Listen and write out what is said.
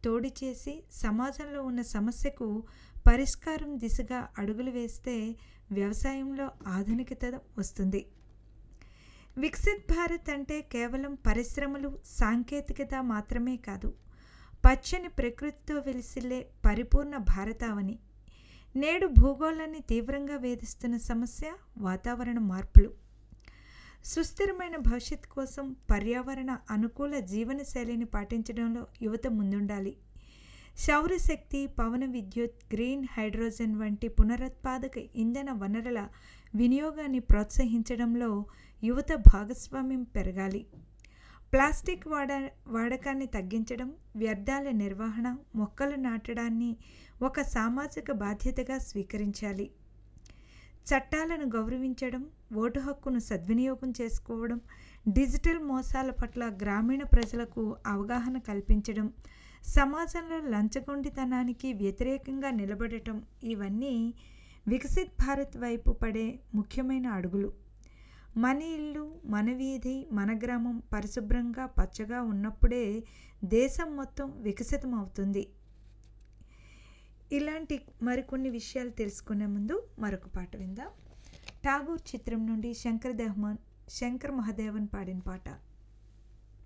తోడి చేసి సమాజంలో ఉన్న సమస్యకు పరిష్కారం దిశగా అడుగులు వేస్తే వ్యవసాయంలో ఆధునికత వస్తుంది వికసిత్ భారత్ అంటే కేవలం పరిశ్రమలు సాంకేతికత మాత్రమే కాదు పచ్చని ప్రకృతితో వెలిసిల్లే పరిపూర్ణ భారతావని నేడు భూగోళాన్ని తీవ్రంగా వేధిస్తున్న సమస్య వాతావరణ మార్పులు సుస్థిరమైన భవిష్యత్ కోసం పర్యావరణ అనుకూల జీవనశైలిని పాటించడంలో యువత ముందుండాలి సౌరశక్తి పవన విద్యుత్ గ్రీన్ హైడ్రోజన్ వంటి పునరుత్పాదక ఇంధన వనరుల వినియోగాన్ని ప్రోత్సహించడంలో యువత భాగస్వామ్యం పెరగాలి ప్లాస్టిక్ వాడ వాడకాన్ని తగ్గించడం వ్యర్థాల నిర్వహణ మొక్కలు నాటడాన్ని ఒక సామాజిక బాధ్యతగా స్వీకరించాలి చట్టాలను గౌరవించడం ఓటు హక్కును సద్వినియోగం చేసుకోవడం డిజిటల్ మోసాల పట్ల గ్రామీణ ప్రజలకు అవగాహన కల్పించడం సమాజంలో లంచగొండితనానికి వ్యతిరేకంగా నిలబడటం ఇవన్నీ వికసిత్ భారత్ వైపు పడే ముఖ్యమైన అడుగులు మన ఇల్లు మన వీధి మన గ్రామం పరిశుభ్రంగా పచ్చగా ఉన్నప్పుడే దేశం మొత్తం వికసితం అవుతుంది ఇలాంటి మరికొన్ని విషయాలు తెలుసుకునే ముందు మరొక పాట విందాం ఠాగూర్ చిత్రం నుండి శంకర్ దహమాన్ శంకర్ మహాదేవన్ పాడిన పాట